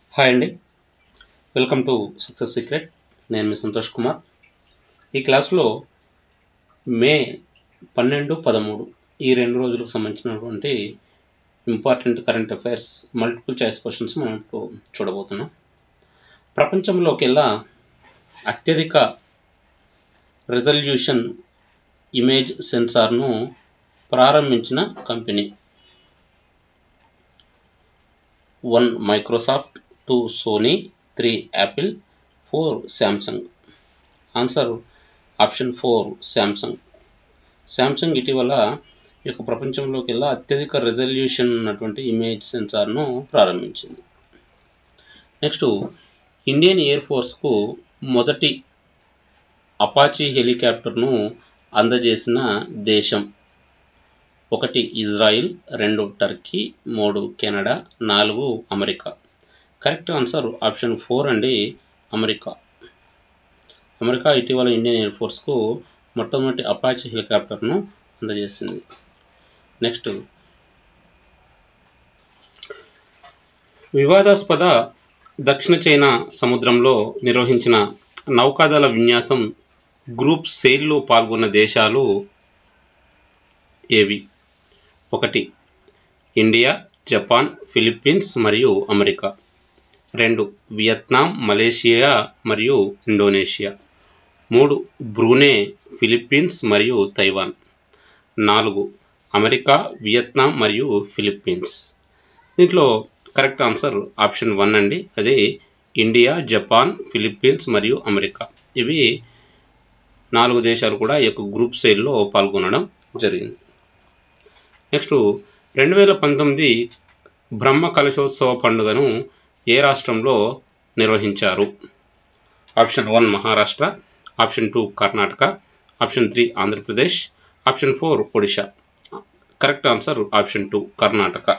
hi అండి welcome to success secret నేను మీ సంతోష్ కుమార్ ఈ క్లాస్లో మే పన్నెండు పదమూడు ఈ రెండు రోజులకు సంబంధించినటువంటి important current affairs multiple choice questions మనం ఇప్పుడు చూడబోతున్నాం ప్రపంచంలోకెల్లా అత్యధిక రిజల్యూషన్ ఇమేజ్ సెన్సార్ను ప్రారంభించిన company one Microsoft two Sony three Apple four Samsung answer option four Samsung Samsung ఇటీవల ఈ యొక్క ప్రపంచంలోకెల్లా అత్యధిక రెజల్యూషన్ ఉన్నటువంటి ఇమేజ్ సెన్సార్ను ప్రారంభించింది నెక్స్ట్ ఇండియన్ ఎయిర్ ఫోర్స్కు మొదటి అపాచీ హెలికాప్టర్ను అందజేసిన దేశం ఒకటి ఇజ్రాయిల్ రెండు టర్కీ మూడు కెనడా నాలుగు America correct answer option four అండి అమెరికా అమెరికా ఇటీవల ఇండియన్ ఎయిర్ ఫోర్స్కు మొట్టమొదటి అపాచీ హెలికాప్టర్ను అందజేసింది నెక్స్ట్ వివాదాస్పద దక్షిణ చైనా సముద్రంలో నిర్వహించిన నౌకాదళ విన్యాసం గ్రూప్ సెయిల్లో పాల్గొన్న దేశాలు ఏవి ఒకటి ఇండియా జపాన్ ఫిలిప్పీన్స్ మరియు అమెరికా రెండు వియత్నాం మలేషియా మరియు ఇండోనేషియా మూడు బ్రూనే ఫిలిప్పీన్స్ మరియు తైవాన్ నాలుగు అమెరికా వియత్నాం మరియు ఫిలిప్పీన్స్ దీంట్లో కరెక్ట్ ఆన్సర్ ఆప్షన్ వన్ అండి అది ఇండియా జపాన్ ఫిలిప్పీన్స్ మరియు అమెరికా ఇవి నాలుగు దేశాలు కూడా ఈ యొక్క గ్రూప్ సెయిల్లో పాల్గొనడం జరిగింది నెక్స్ట్ రెండు వేల పంతొమ్మిది బ్రహ్మ కలశోత్సవ పండుగను ఏ రాష్ట్రంలో నిర్వహించారు option one Maharashtra option two Karnataka option three Andhra Pradesh option four Odisha correct answer option two Karnataka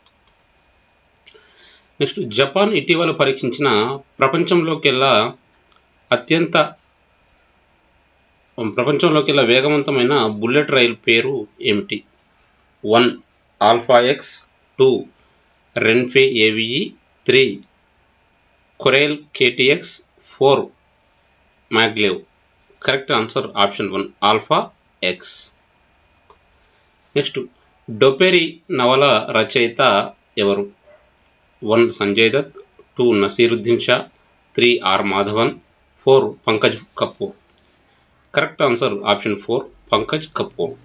next Japan ఇటీవల పరీక్షించిన ప్రపంచంలోకెల్లా అత్యంత ప్రపంచంలోకెల్లా వేగవంతమైన బుల్లెట్ రైలు పేరు ఏమిటి one alpha X two Renfe AVE three Korail KTX four maglev correct answer option one alpha X next Dopehri నవల రచయిత ఎవరు one Sanjay Dutt two Naseeruddin Shah three R Madhavan four Pankaj Kapur correct answer option four Pankaj Kapur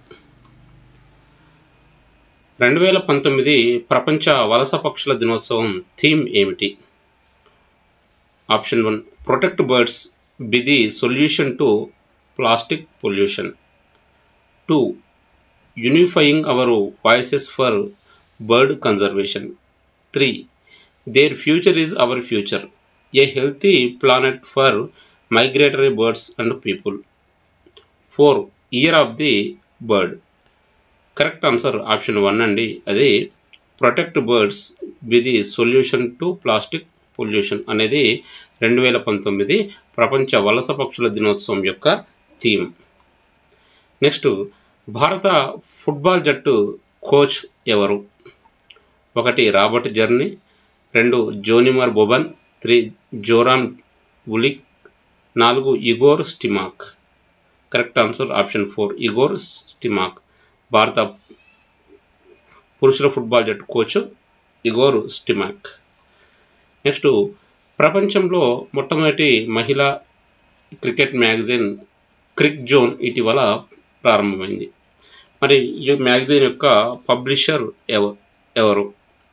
రెండు వేల పంతొమ్మిది ప్రపంచ వలస పక్షుల దినోత్సవం థీమ్ ఏమిటి option one protect birds be the solution to plastic pollution two unifying our voices for bird conservation three their future is our future a healthy planet for migratory birds and people four year of the bird correct answer option one అండి అది protect birds be the solution to plastic pollution అనేది రెండు వేల పంతొమ్మిది ప్రపంచ వలస పక్షుల దినోత్సవం యొక్క థీమ్ నెక్స్ట్ భారత ఫుట్బాల్ జట్టు కోచ్ ఎవరు ఒకటి రాబర్ట్ జర్నీ రెండు జోనిమర్ బొబన్ త్రీ జోరాన్ ఉలిక్ నాలుగు Igor Stimac correct answer option four Igor Stimac భారత పురుషుల ఫుట్బాల్ జట్టు కోచ్ ఇగోర్ స్టిమాక్ నెక్స్ట్ ప్రపంచంలో మొట్టమొదటి మహిళా క్రికెట్ మ్యాగజైన్ క్రిక్ జోన్ ఇటీవల ప్రారంభమైంది మరి ఈ మ్యాగజైన్ యొక్క పబ్లిషర్ ఎవ ఎవరు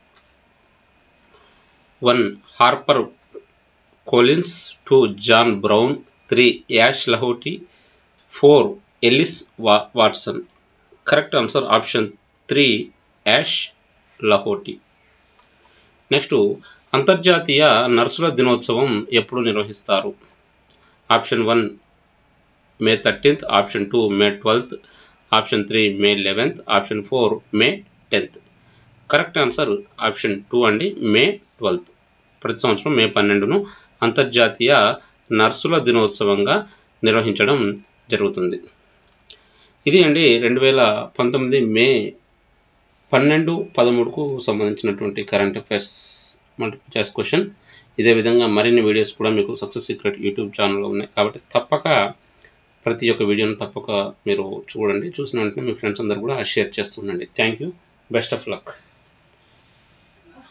one Harper Collins two John Brown three Yash Lahoti four Ellis వా Watson correct answer option three Yash Lahoti next అంతర్జాతీయ నర్సుల దినోత్సవం ఎప్పుడు నిర్వహిస్తారు option one May thirteenth option two May twelfth option three May eleventh option four May tenth correct answer option two అండి May twelfth ప్రతి సంవత్సరం మే పన్నెండును అంతర్జాతీయ నర్సుల దినోత్సవంగా నిర్వహించడం జరుగుతుంది ఇది అండి రెండు వేల పంతొమ్మిది మే పన్నెండు పదమూడుకు సంబంధించినటువంటి current affairs multiple choice question ఇదే విధంగా మరిన్ని వీడియోస్ కూడా మీకు సక్సెస్ సీక్రెట్ యూట్యూబ్ ఛానల్లో ఉన్నాయి కాబట్టి తప్పక ప్రతి ఒక్క వీడియోను తప్పక మీరు చూడండి చూసిన వెంటనే మీ ఫ్రెండ్స్ అందరు కూడా షేర్ చేస్తుండండి thank you best of luck